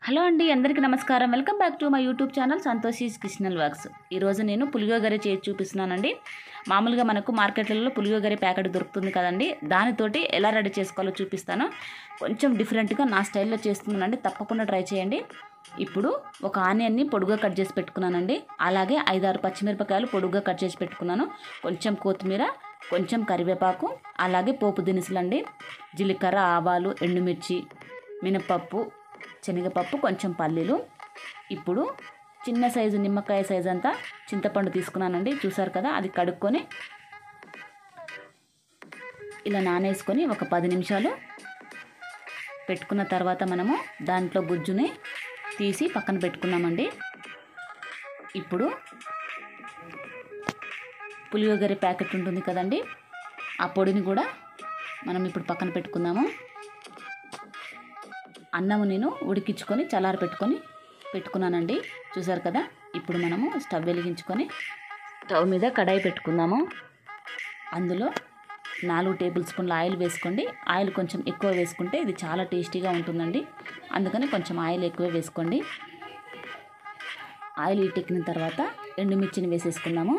hello అండి అందరికీ నమస్కారం welcome back to my YouTube channel సంతోషీస్ కిషనల్ వర్క్స్ ఈరోజు నేను పులిగోగరి చేసి చూపిస్తున్నానండి మామూలుగా మనకు మార్కెట్లలో పులిగోగరి ప్యాకెట్ దొరుకుతుంది కదండి దానితోటి ఎలా రెడీ చేసుకోవాలో చూపిస్తాను కొంచెం డిఫరెంట్గా నా స్టైల్లో చేస్తున్నానండి తప్పకుండా ట్రై చేయండి ఇప్పుడు ఒక ఆనియన్ని పొడుగా కట్ చేసి పెట్టుకున్నానండి అలాగే ఐదారు పచ్చిమిరపకాయలు పొడుగా కట్ చేసి పెట్టుకున్నాను కొంచెం కొత్తిమీర కొంచెం కరివేపాకు అలాగే పోపు దినుసులు అండి జీలకర్ర ఆవాలు ఎండుమిర్చి మినపప్పు శనగపప్పు కొంచెం పల్లీలు ఇప్పుడు చిన్న సైజు నిమ్మకాయ సైజు అంతా చింతపండు తీసుకున్నానండి చూసారు కదా అది కడుక్కొని ఇలా నానేసుకొని ఒక పది నిమిషాలు పెట్టుకున్న తర్వాత మనము దాంట్లో గుజ్జుని తీసి పక్కన పెట్టుకున్నామండి ఇప్పుడు పులియోగరి ప్యాకెట్ ఉంటుంది కదండి ఆ పొడిని కూడా మనం ఇప్పుడు పక్కన పెట్టుకుందాము అన్నము నేను ఉడికించుకొని చల్లారి పెట్టుకొని పెట్టుకున్నానండి చూసారు కదా ఇప్పుడు మనము స్టవ్ వెలిగించుకొని స్టవ్ మీద కడాయి పెట్టుకుందాము అందులో నాలుగు టేబుల్ స్పూన్ల ఆయిల్ వేసుకోండి ఆయిల్ కొంచెం ఎక్కువ వేసుకుంటే ఇది చాలా టేస్టీగా ఉంటుందండి అందుకని కొంచెం ఆయిల్ ఎక్కువ వేసుకోండి ఆయిల్ ఇటెక్కిన తర్వాత ఎండుమిర్చిని వేసేసుకుందాము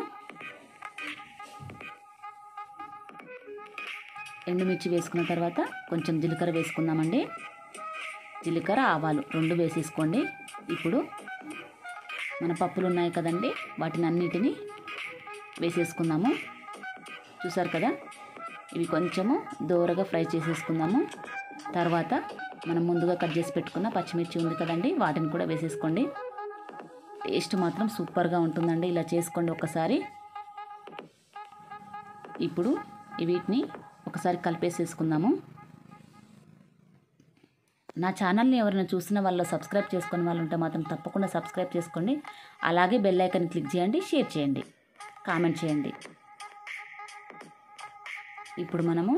ఎండుమిర్చి వేసుకున్న తర్వాత కొంచెం జీలకర్ర వేసుకుందామండి జీలకర్ర ఆవాలు రెండు వేసేసుకోండి ఇప్పుడు మన పప్పులు ఉన్నాయి కదండి వాటిని అన్నిటినీ వేసేసుకుందాము చూసారు కదా ఇవి కొంచెము దోరగా ఫ్రై చేసేసుకుందాము తర్వాత మనం ముందుగా కట్ చేసి పెట్టుకున్న పచ్చిమిర్చి ఉంది కదండి వాటిని కూడా వేసేసుకోండి టేస్ట్ మాత్రం సూపర్గా ఉంటుందండి ఇలా చేసుకోండి ఒకసారి ఇప్పుడు వీటిని ఒకసారి కలిపేసేసుకుందాము నా ఛానల్ని ఎవరైనా చూసిన వాళ్ళు సబ్స్క్రైబ్ చేసుకునే వాళ్ళు ఉంటే మాత్రం తప్పకుండా సబ్స్క్రైబ్ చేసుకోండి అలాగే బెల్ ఐకాన్ క్లిక్ చేయండి షేర్ చేయండి కామెంట్ చేయండి ఇప్పుడు మనము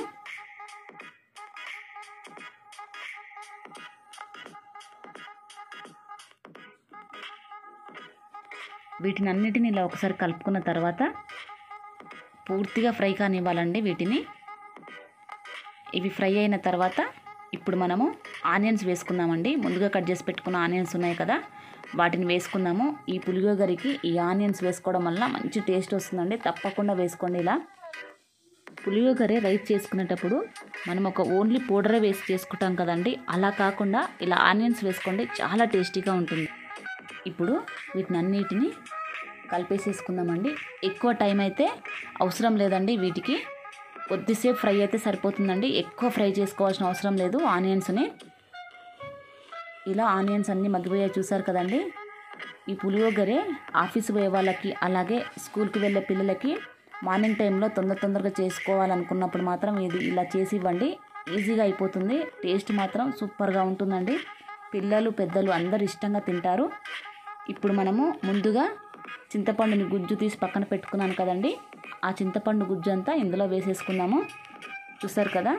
వీటిని అన్నిటిని ఇలా ఒకసారి కలుపుకున్న తర్వాత పూర్తిగా ఫ్రై కానివ్వాలండి వీటిని ఇవి ఫ్రై అయిన తర్వాత ఇప్పుడు మనము ఆనియన్స్ వేసుకుందామండి ముందుగా కట్ చేసి పెట్టుకున్న ఆనియన్స్ ఉన్నాయి కదా వాటిని వేసుకుందాము ఈ పులిగోగరికి ఈ ఆనియన్స్ వేసుకోవడం వల్ల మంచి టేస్ట్ వస్తుందండి తప్పకుండా వేసుకోండి ఇలా పులిగోగరి రైస్ చేసుకునేటప్పుడు మనం ఒక ఓన్లీ పౌడరే వేసి చేసుకుంటాం కదండి అలా కాకుండా ఇలా ఆనియన్స్ వేసుకోండి చాలా టేస్టీగా ఉంటుంది ఇప్పుడు వీటిని అన్నిటిని కలిపేసేసుకుందామండి ఎక్కువ టైం అయితే అవసరం లేదండి వీటికి కొద్దిసేపు ఫ్రై అయితే సరిపోతుందండి ఎక్కువ ఫ్రై చేసుకోవాల్సిన అవసరం లేదు ఆనియన్స్ని ఇలా ఆనియన్స్ అన్నీ మగ్గిపోయాయి చూసారు కదండి ఈ పులియోగరే ఆఫీస్ పోయే వాళ్ళకి అలాగే స్కూల్కి వెళ్ళే పిల్లలకి మార్నింగ్ టైంలో తొందర తొందరగా చేసుకోవాలనుకున్నప్పుడు మాత్రం ఇది ఇలా చేసి ఇవ్వండి ఈజీగా అయిపోతుంది టేస్ట్ మాత్రం సూపర్గా ఉంటుందండి పిల్లలు పెద్దలు అందరు ఇష్టంగా తింటారు ఇప్పుడు మనము ముందుగా చింతపండుని గుజ్జు తీసి పక్కన పెట్టుకున్నాను కదండి ఆ చింతపండు గుజ్జు అంతా ఇందులో వేసేసుకుందాము చూసారు కదా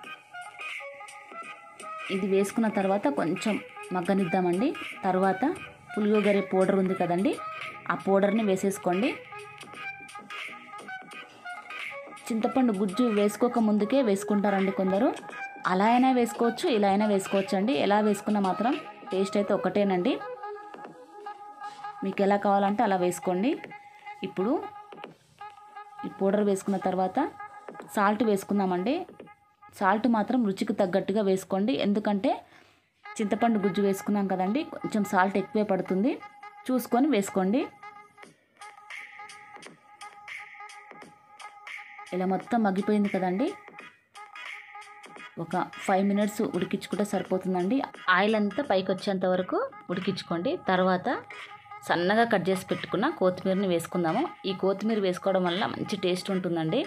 ఇది వేసుకున్న తర్వాత కొంచెం మగ్గనిద్దామండి తర్వాత పులిగోగరే పౌడర్ ఉంది కదండి ఆ పౌడర్ని వేసేసుకోండి చింతపండు గుజ్జు వేసుకోక ముందుకే వేసుకుంటారండి కొందరు అలా అయినా వేసుకోవచ్చు ఇలా అయినా వేసుకోవచ్చు అండి ఎలా వేసుకున్నా మాత్రం టేస్ట్ అయితే ఒకటేనండి మీకు ఎలా కావాలంటే అలా వేసుకోండి ఇప్పుడు ఈ పౌడర్ వేసుకున్న తర్వాత సాల్ట్ వేసుకుందామండి సాల్ట్ మాత్రం రుచికి తగ్గట్టుగా వేసుకోండి ఎందుకంటే చింతపండు గుజ్జు వేసుకున్నాం కదండి కొంచెం సాల్ట్ ఎక్కువే పడుతుంది చూసుకొని వేసుకోండి ఇలా మొత్తం మగ్గిపోయింది కదండి ఒక ఫైవ్ మినిట్స్ ఉడికించుకుంటే సరిపోతుందండి ఆయిల్ అంతా పైకి వచ్చేంత వరకు ఉడికించుకోండి తర్వాత సన్నగా కట్ చేసి పెట్టుకున్న కొత్తిమీరని వేసుకుందాము ఈ కొత్తిమీర వేసుకోవడం వల్ల మంచి టేస్ట్ ఉంటుందండి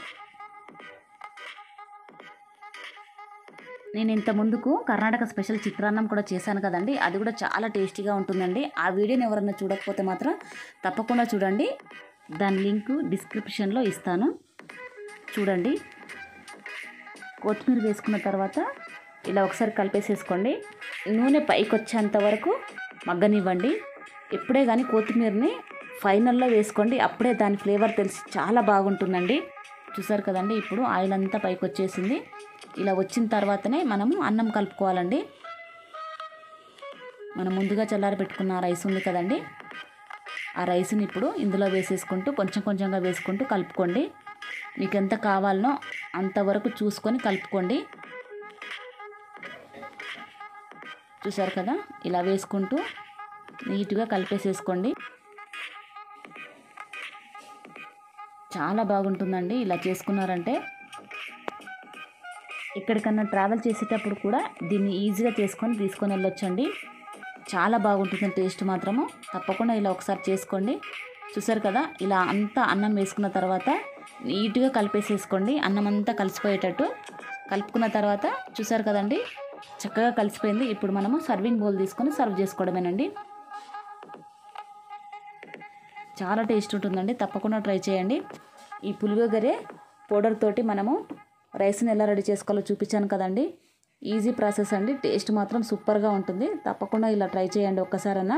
నేను ఇంత ముందుకు కర్ణాటక స్పెషల్ చిత్రాన్నం కూడా చేశాను కదండి అది కూడా చాలా టేస్టీగా ఉంటుందండి ఆ వీడియోని ఎవరైనా చూడకపోతే మాత్రం తప్పకుండా చూడండి దాని లింక్ డిస్క్రిప్షన్లో ఇస్తాను చూడండి కొత్తిమీర వేసుకున్న తర్వాత ఇలా ఒకసారి కలిపేసేసుకోండి నూనె పైకి వచ్చేంత వరకు మగ్గనివ్వండి ఎప్పుడే కానీ కొత్తిమీరని ఫైనల్లో వేసుకోండి అప్పుడే దాని ఫ్లేవర్ తెలిసి చాలా బాగుంటుందండి చూసారు కదండి ఇప్పుడు ఆయిల్ అంతా పైకి వచ్చేసింది ఇలా వచ్చిన తర్వాతనే మనము అన్నం కలుపుకోవాలండి మనం ముందుగా చల్లారి పెట్టుకున్న రైస్ ఉంది కదండి ఆ రైస్ని ఇప్పుడు ఇందులో వేసేసుకుంటూ కొంచెం కొంచెంగా వేసుకుంటూ కలుపుకోండి మీకు ఎంత కావాలనో అంతవరకు చూసుకొని కలుపుకోండి చూసారు కదా ఇలా వేసుకుంటూ నీట్గా కలిపేసేసుకోండి చాలా బాగుంటుందండి ఇలా చేసుకున్నారంటే ఎక్కడికన్నా ట్రావెల్ చేసేటప్పుడు కూడా దీన్ని ఈజీగా చేసుకొని తీసుకొని వెళ్ళొచ్చండి చాలా బాగుంటుంది టేస్ట్ మాత్రము తప్పకుండా ఇలా ఒకసారి చేసుకోండి చూసారు కదా ఇలా అంతా అన్నం వేసుకున్న తర్వాత నీట్గా కలిపేసేసుకోండి అన్నం అంతా కలిసిపోయేటట్టు కలుపుకున్న తర్వాత చూసారు కదండి చక్కగా కలిసిపోయింది ఇప్పుడు మనము సర్వింగ్ బౌల్ తీసుకొని సర్వ్ చేసుకోవడమేనండి చాలా టేస్ట్ ఉంటుందండి తప్పకుండా ట్రై చేయండి ఈ పులిగొగరే పౌడర్ తోటి మనము రైస్ని ఎలా రెడీ చేసుకోవాలో చూపించాను కదండి ఈజీ ప్రాసెస్ అండి టేస్ట్ మాత్రం సూపర్గా ఉంటుంది తప్పకుండా ఇలా ట్రై చేయండి ఒక్కసారన్నా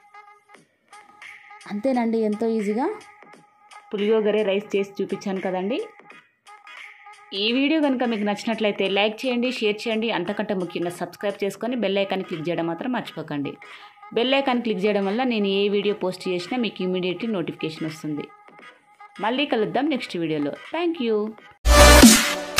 అంతేనండి ఎంతో ఈజీగా పులిగోగరే రైస్ చేసి చూపించాను కదండి ఈ వీడియో కనుక మీకు నచ్చినట్లయితే లైక్ చేయండి షేర్ చేయండి అంతకంటే ముఖ్యంగా సబ్స్క్రైబ్ చేసుకొని బెల్ ఐకాన్ క్లిక్ చేయడం మాత్రం మర్చిపోకండి బెల్ ఐకాన్ క్లిక్ చేయడం వల్ల నేను ఏ వీడియో పోస్ట్ చేసినా మీకు ఇమీడియట్లీ నోటిఫికేషన్ వస్తుంది మళ్ళీ కలుద్దాం నెక్స్ట్ వీడియోలో థ్యాంక్ యూ